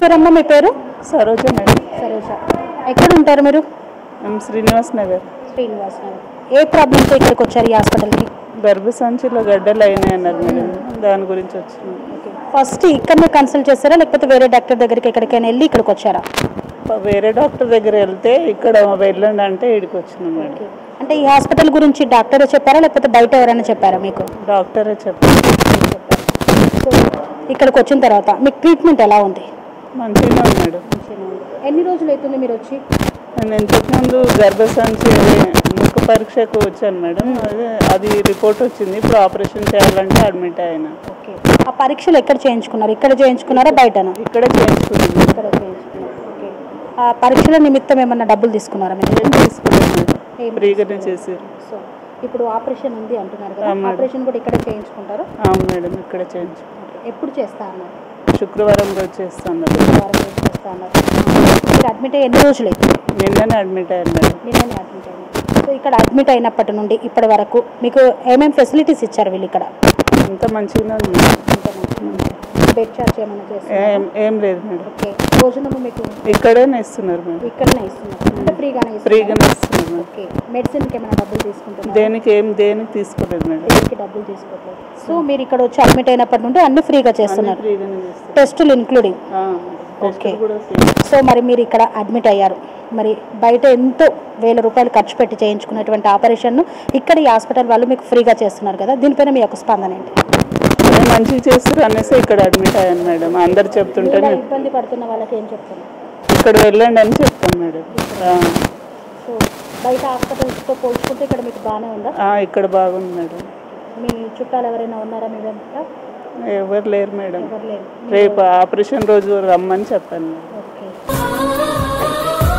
పేరమ్మా మీ పేరు సరోజ మేడం సరోజ ఎక్కడ ఉంటారు మీరు మేము శ్రీనివాస్ నగర్ శ్రీనివాస్ నగర్ ఏ ప్రాబ్లంతో ఇక్కడికి వచ్చారు ఈ హాస్పిటల్కి గర్భసంచిలో గడ్డలు అయినాయి అన్నారు మేడం దాని గురించి వచ్చినాం ఫస్ట్ ఇక్కడనే కన్సల్ట్ చేస్తారా లేకపోతే వేరే డాక్టర్ దగ్గరికి ఎక్కడికైనా వెళ్ళి ఇక్కడికి వచ్చారా వేరే డాక్టర్ దగ్గర వెళ్తే ఇక్కడ వెళ్ళండి అంటే ఇక్కడికి వచ్చినాం మేడం అంటే ఈ హాస్పిటల్ గురించి డాక్టరే చెప్పారా లేకపోతే బయట ఎవరైనా చెప్పారా మీకు డాక్టరే చెప్పారు సో ఇక్కడికి వచ్చిన తర్వాత మీకు ట్రీట్మెంట్ ఎలా ఉంది మంచిగా ఉంది మేడం ఎన్ని రోజులు అవుతుంది మీరు వచ్చి నేను ఇంతకుముందు గర్భసంచి ముఖ పరీక్షకు వచ్చాను మేడం అదే అది రిపోర్ట్ వచ్చింది ఇప్పుడు ఆపరేషన్ చేయాలంటే అడ్మిట్ అయినా ఓకే ఆ పరీక్షలు ఎక్కడ చేయించుకున్నారు ఇక్కడ చేయించుకున్నారా బయటనా ఇక్కడే చేయించుకున్నాను ఇక్కడ చేయించుకున్నారు ఓకే ఆ పరీక్షల నిమిత్తం ఏమన్నా డబ్బులు తీసుకున్నారా మీరు ఏం తీసుకున్నాను మేడం ఏం ఫ్రీగానే చేసారు సో ఇప్పుడు ఆపరేషన్ ఉంది అంటున్నారు కదా ఆ, మేడం. ఆపరేషన్ కూడా ఇక్కడే చేయించుకుంటారు అవును మేడం ఇక్కడే చేయించు ఎప్పుడు చేస్తా అన్నారు శుక్రవారం రోజు చేస్తాను వారం రోజు చేస్తా అన్నారు మీరు అడ్మిట్ అయ్యి ఎన్ని రోజులు అవుతుంది నిన్ననే అడ్మిట్ అయ్యాను మేడం నిన్ననే అడ్మిట్ అయినారు సో ఇక్కడ అడ్మిట్ అయినప్పటి నుండి ఇప్పటి వరకు మీకు ఏమేమి ఫెసిలిటీస్ ఇచ్చారు వీళ్ళు ఇక్కడ అంత మంచిగానే ఉంది మేడం. బెడ్ చార్జ్ ఏమైనా చేస్తారు ఏం ఏం లేదు మేడం ఓకే భోజనము మీకు ఇక్కడేనే ఇస్తున్నారు మేడం ఇక్కడనే ఇస్తున్నారు అంటే ఫ్రీగానే ఇస్తున్నారు ఫ్రీగానే ఇస్తున్నారు మేడం ఓకే మెడిసిన్కి ఏమైనా డబ్బులు తీసుకుంటున్నారు దేనికి ఏం దేనికి తీసుకోలేదు మేడం దేనికి డబ్బులు తీసుకోవట్లేదు సో మీరు ఇక్కడ వచ్చి అడ్మిట్ అయినప్పటి నుండి అన్ని ఫ్రీగా చేస్తున్నారు ఫ్రీగానే చేస్తారు టెస్టులు ఇంక్లూడింగ్ ఆ, ఓకే. టెస్టులు కూడా ఫ్రీ సో మరి మీరు ఇక్కడ అడ్మిట్ అయ్యారు మరి బయట ఎంతో వేల రూపాయలు ఖర్చు పెట్టి చేయించుకున్నటువంటి ఆపరేషన్ను ఇక్కడ ఈ హాస్పిటల్ వాళ్ళు మీకు ఫ్రీగా చేస్తున్నారు కదా దీనిపైన మీ యొక్క స్పందన ఏంటి నేను మంచిగా చేస్తారు అనేసి ఇక్కడ అడ్మిట్ అయ్యాను మేడం అందరు చెప్తుంటే ఇలా నేను ఇబ్బంది పడుతున్న వాళ్ళకి ఏం చెప్తున్నారు ఇక్కడ వెళ్ళండి అని చెప్తాను మేడం ఆ, సో బయట హాస్పిటల్స్తో పోల్చుకుంటే ఇక్కడ మీకు బాగానే ఉందా ఆ, ఇక్కడ బాగుంది మేడం మీ చుట్టాలు ఎవరైనా ఉన్నారా మీ వెంట ఎవరు లేరు మేడం ఎవరు లేరు రేపు ఆపరేషన్ రోజు రమ్మని చెప్పాను మేడం ఓకే